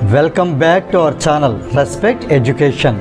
Welcome back to our channel Respect Education.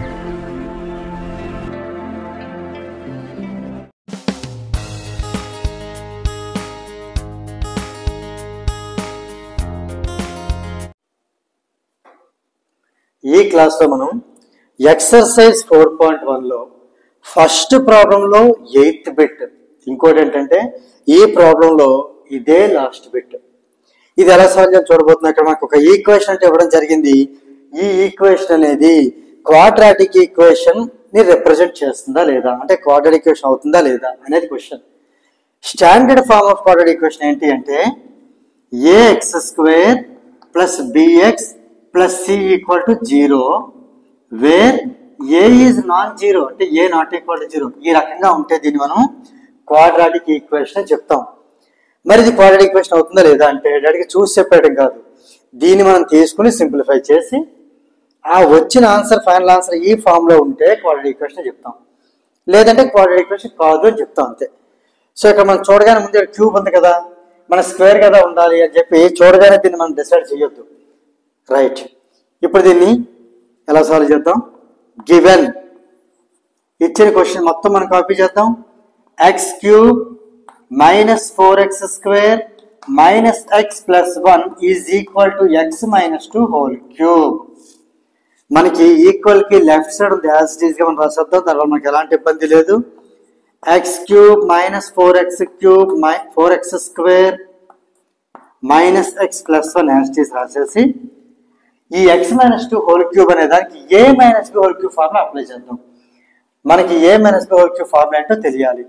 ఈ క్లాస్లో మనం ఎక్సర్సైజ్ ఫోర్ పాయింట్ వన్లో ఫస్ట్ ప్రాబ్లంలో ఎయిత్ బిట్ ఇంకోటి ఏంటంటే ఈ ప్రాబ్లంలో ఇదే లాస్ట్ బిట్ ఇది ఎలా సాల్వ్ చేయాలో చూడబోతున్నా ఇక్కడ మనకు ఒక ఈక్వేషన్ అంటే ఇవ్వడం జరిగింది ఈ ఈక్వేషన్ అనేది క్వాడ్రాటిక్ ఈక్వేషన్ ని రిప్రజెంట్ చేస్తుందా లేదా అంటే క్వాడ్రాటిక్ ఈక్వేషన్ అవుతుందా లేదా అనేది question standard form of quadratic equation ఏంటి అంటే a x square plus b x plus c equal to zero where a is non zero అంటే a not equal to zero ఈ రకంగా ఉంటే దీన్ని మనం క్వాడ్రాటిక్ ఈక్వేషన్ అని చెప్తాం మరి ఇది క్వాడ్రాటిక్ ఈక్వేషన్ అవుతుందా లేదా అంటే డైరెక్ట్గా చూసి చెప్పేయడం కాదు దీన్ని మనం తీసుకుని సింప్లిఫై చేసి ఆ వచ్చిన ఆన్సర్ ఫైనల్ ఆన్సర్ ఈ ఫామ్ లో ఉంటే క్వాడ్రాటిక్ ఈక్వేషన్ చెప్తాం లేదంటే క్వాడ్రాటిక్ ఈక్వేషన్ కాదు అని చెప్తాం అంతే సో ఇక్కడ మనం చూడగానే ముందు క్యూబ్ ఉంది కదా మన స్క్వేర్ కదా ఉండాలి అని చెప్పి చూడగానే దీన్ని మనం డిసైడ్ చేయొద్దు రైట్ ఇప్పుడు దీన్ని ఎలా సాల్వ్ చేద్దాం గివెన్ ఇచ్చిన క్వశ్చన్ మొత్తం మనం కాపీ చేద్దాం x cube minus four x square minus x plus one is equal to x minus two whole cube మనకి ఈక్వల్ కి లెఫ్ట్ సైడ్ ఉంది యాజ్ ఇట్ ఈస్ గా మనం రాసేద్దాం దానివల్ల మనకి ఎలాంటి ఇబ్బంది లేదు x cube minus four x cube four x square minus x plus one as it is రాసేసి ఈ x minus two whole cube అనే దానికి a minus b whole cube formula apply చేద్దాం మనకి a minus b whole cube formula ఏంటో తెలియాలి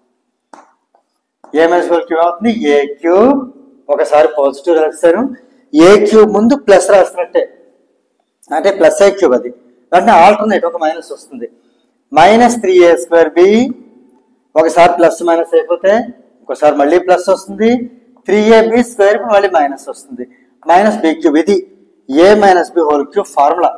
a minus b whole cube అవుతుంది a cube ఒకసారి పాజిటివ్ రాస్తారు ఏ క్యూబ్ ముందు ప్లస్ రాసినట్టే అంటే ప్లస్ ఏ క్యూబ్ అది వెంటనే ఆల్టర్నేట్ ఒక మైనస్ వస్తుంది minus three a square b ఒకసారి ప్లస్ మైనస్ అయిపోతే ఒకసారి మళ్ళీ ప్లస్ వస్తుంది త్రీ ఏ బి స్క్వేర్ మళ్ళీ మైనస్ వస్తుంది మైనస్ బి క్యూబ్ ఇది a minus b whole cube formula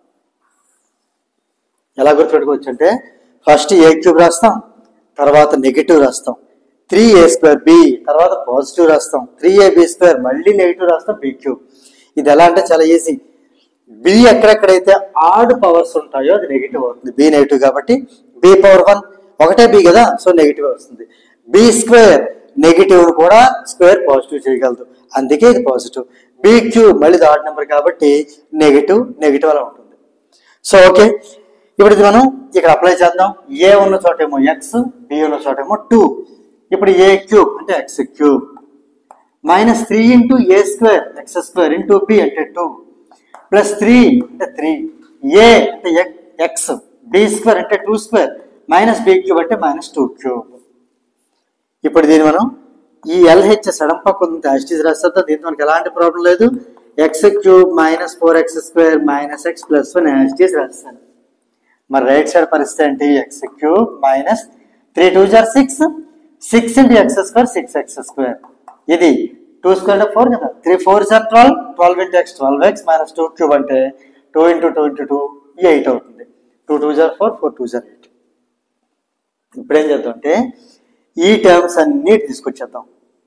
ఎలా గుర్తుపెట్టుకోవచ్చు అంటే ఫస్ట్ ఏ క్యూబ్ రాస్తాం తర్వాత నెగిటివ్ రాస్తాం త్రీ ఏ స్క్వేర్ బి తర్వాత పాజిటివ్ రాస్తాం త్రీ ఏ బి స్క్వేర్ మళ్ళీ నెగిటివ్ రాస్తాం బి క్యూబ్ ఇది ఎలా అంటే చాలా ఈజీ బి ఎక్కడెక్కడైతే ఆడ్ పవర్స్ ఉంటాయో అది నెగిటివ్ అవుతుంది బి నెగిటివ్ కాబట్టి బి పవర్ వన్ ఒకటే బి కదా సో నెగిటివ్ వస్తుంది బి స్క్వేర్ నెగిటివ్ కూడా స్క్వేర్ పాజిటివ్ చేయగలదు అందుకే ఇది పాజిటివ్ బి క్యూబ్ మళ్ళీ ఇది ఆడ్ నెంబర్ కాబట్టి నెగిటివ్ నెగిటివ్ అలా ఉంటుంది సో ఓకే ఇప్పుడు ఇది మనం ఇక్కడ అప్లై చేద్దాం ఏ ఉన్న చోటేమో ఎక్స్ బి ఉన్న చోటేమో టూ ఇప్పుడు ఏ క్యూబ్ అంటే x cube minus three into a square x square into b అంటే టూ ప్లస్ త్రీ అంటే త్రీ ఏ అంటే ఎక్స్ బి స్క్వేర్ అంటే two square minus b cube అంటే మైనస్ టూ క్యూబ్ ఇప్పుడు దీన్ని మనం ఈ ఎల్హెచ్ సడం పక్క ఉంది యాస్టీస్ రాస్తే దీంతో మనకి ఎలాంటి ప్రాబ్లం లేదు x cube minus four x square minus x plus one as it is రాస్తాను మరి రైట్ సైడ్ పరిస్థితి ఏంటి x cube minus three two జార్ six six into x square six x square ఇది టూ స్క్వేర్ ఫోర్ కదా త్రీ ఫోర్ జార్ twelve twelve into x twelve x minus two cube అంటే two into two into two eight అవుతుంది two two జార్ four four two జార్ eight ఇప్పుడు ఏం చేద్దాం అంటే ఈ టర్మ్స్ అన్ని తీసుకొచ్చేద్దాం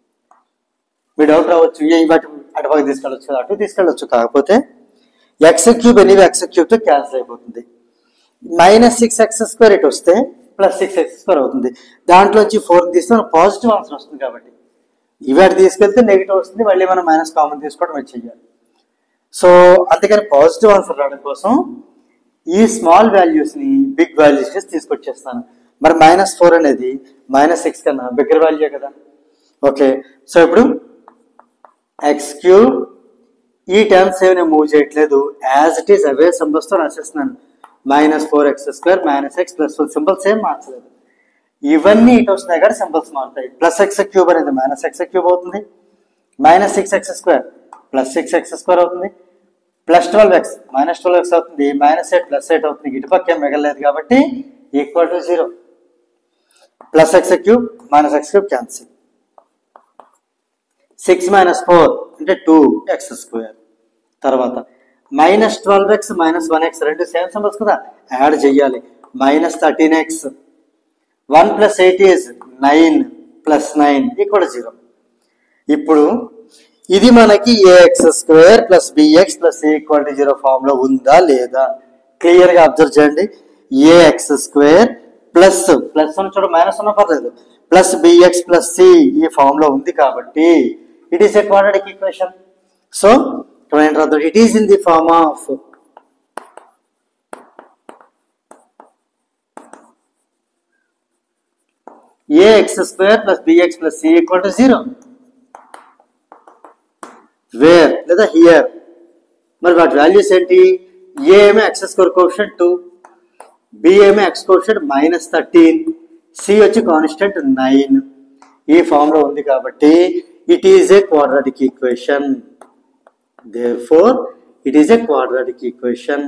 మీ డౌట్ రావచ్చు ఏ వాటి అటుపక్క తీసుకెళ్ళొచ్చు కదా అటు తీసుకెళ్ళొచ్చు కాకపోతే ఎక్స్ క్యూబ్ ఎనివే ఎక్స్ క్యూబ్తో క్యాన్సిల్ అయిపోతుంది మైనస్ సిక్స్ ఎక్స్ స్క్వేర్ ఇటు వస్తే ప్లస్ సిక్స్ ఎక్స్ స్క్వేర్ అవుతుంది దాంట్లోంచి ఫోర్ తీస్తే పాజిటివ్ ఆన్సర్ వస్తుంది కాబట్టి ఇవాటి తీసుకెళ్తే నెగిటివ్ వస్తుంది మళ్ళీ మనం మైనస్ కామన్ తీసుకోవడం వచ్చి చెయ్యాలి సో అందుకని పాజిటివ్ ఆన్సర్ రావడం కోసం ఈ స్మాల్ వాల్యూస్ ని బిగ్ వాల్యూస్ చేసి తీసుకొచ్చేస్తాను మరి మైనస్ ఫోర్ అనేది మైనస్ సిక్స్ కన్నా బిగ్గర్ వాల్యూ కదా ఓకే సో ఇప్పుడు ఎక్స్ క్యూబ్ ఈ టర్మ్స్ ఏమి నేను మూవ్ చేయట్లేదు యాజ్ ఇట్ ఈస్ అవే సింబల్స్ తో రాసేస్తున్నాను minus four x square minus x plus four symbols ఏం మార్చలేదు ఇవన్నీ ఇటు వస్తున్నాయి కానీ సింబల్స్ మారుతాయి ప్లస్ ఎక్స్ క్యూబ్ అనేది మైనస్ ఎక్స్ క్యూబ్ అవుతుంది minus six x square plus six x square అవుతుంది plus twelve x minus twelve x అవుతుంది మైనస్ ఎయిట్ ప్లస్ ఎయిట్ అవుతుంది ఇటుపక్క ఏం మిగలలేదు కాబట్టి equal to zero plus x cube minus x cube cancel six minus four అంటే two x square తర్వాత minus twelve x minus one x రెండు same symbols కదా యాడ్ చెయ్యాలి minus thirteen x one plus eight is nine plus nine equal జీరో ఇప్పుడు ఇది మనకి a x square plus b x plus equal to zero form లో ఉందా లేదా క్లియర్ గా అబ్జర్వ్ చేయండి ఏఎక్స్ స్క్వేర్ ప్లస్ ప్లస్ అని చూడ మైనస్ ఉన్న పర్లేదు ప్లస్ బిఎక్స్ ప్లస్ సి ఈ ఫామ్ లో ఉంది కాబట్టి it is a quadratic equation so it is in the form of ax square plus bx plus c equal to 0 where లేదా here మరి వాటి వాల్యూస్ ఏంటి ఏ ఏమో x square coefficient two b ఏమో x coefficient minus thirteen c వచ్చి constant nine ఈ form లో ఉంది కాబట్టి it is a quadratic equation therefore it is a quadratic equation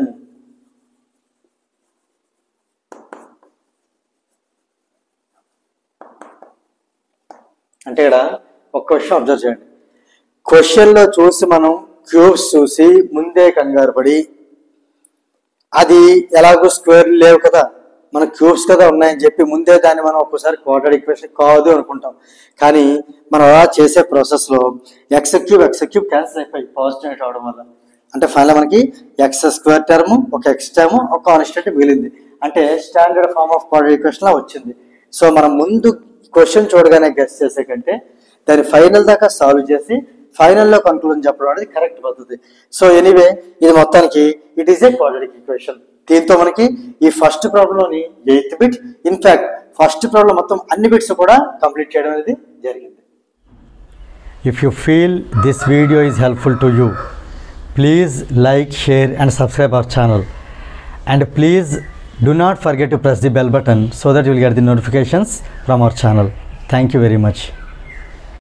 అంటే ఇక్కడ ఒక క్వశ్చన్ అబ్జర్వ్ చేయండి క్వశ్చన్ లో చూసి మనం క్యూబ్స్ చూసి ముందే కంగారు పడి అది ఎలాగో స్క్వేర్ లేవు కదా మన క్యూబ్స్ కదా ఉన్నాయని చెప్పి ముందే దాన్ని మనం ఒక్కసారి క్వార్టర్ ఈక్వేషన్ కాదు అనుకుంటాం కానీ మనం అలా చేసే ప్రాసెస్ లో x cube x cube cancel అయిపోయి పాజిటివ్ అవడం వల్ల అంటే ఫైనల్ మనకి ఎక్స్ స్క్వేర్ టర్మ్ ఒక ఎక్స్ టర్మ్ ఒక కాన్స్టెంట్ మిగిలింది అంటే standard form of quarter equation లా వచ్చింది సో మనం ముందు క్వశ్చన్ చూడగానే గెస్ట్ చేసే కంటే దాన్ని ఫైనల్ దాకా సాల్వ్ చేసి ఫైనల్లో కన్క్లూజన్ చెప్పడం అనేది కరెక్ట్ పద్ధతి సో ఎనీవే ఇది మొత్తానికి it is a quadratic equation దీంతో మనకి ఈ ఫస్ట్ ప్రాబ్లంలోని eighth bit in fact first problem మొత్తం అన్ని బిట్స్ కూడా కంప్లీట్ చేయడం అనేది జరిగింది If you feel this video is helpful to you, please like, share, and subscribe our channel. And please do not forget to press the bell button so that you will get the notifications from our channel. Thank you very much.